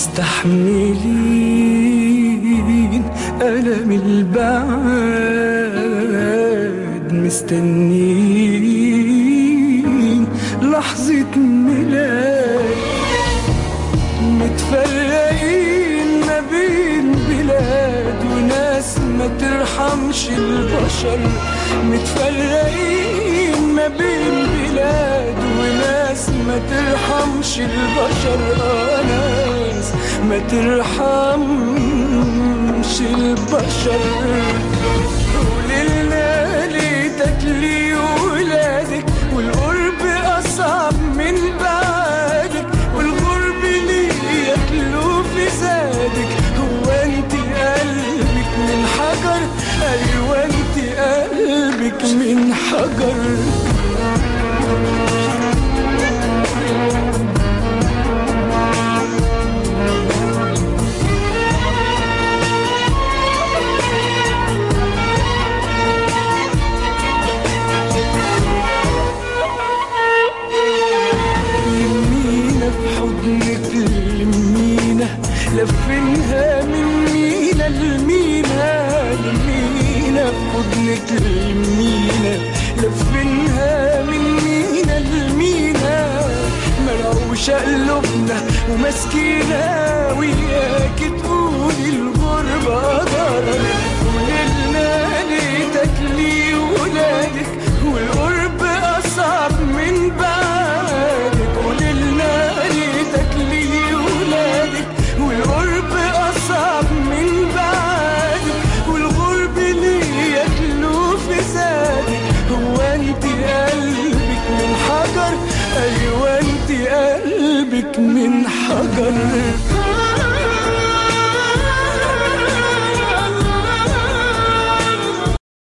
مستحملين ألم البعد مستنين لحظة ميلاد متفرقين ما بين بلاد وناس ما ترحمش البشر متفرقين ما بين بلاد وناس ما ترحمش البشر آه ناس ما ترحمش البشر قوللنا ليتك لي ولادك والقرب أصعب من بعدك والغرب ليه ياكلوا في زادك هو انت قلبك من حجر ايوه انت قلبك من حجر لمينا في حضنك لمينا لفينها من مينا لمينا لمينا في حضنك لمينا لفينها من مينا لمينا مرعوشة قلوبنا ومسكينة وياك تقولي الغربة ضرر قوللنا ليتك لي ولادك والقرب أصعب من بعدك قوللنا ليتك لي ولادك والقرب أصعب من بعدك والغرب ليه ياكلوا في زادك هو انت قلبك من حجر ايوه انت قلبك من حجر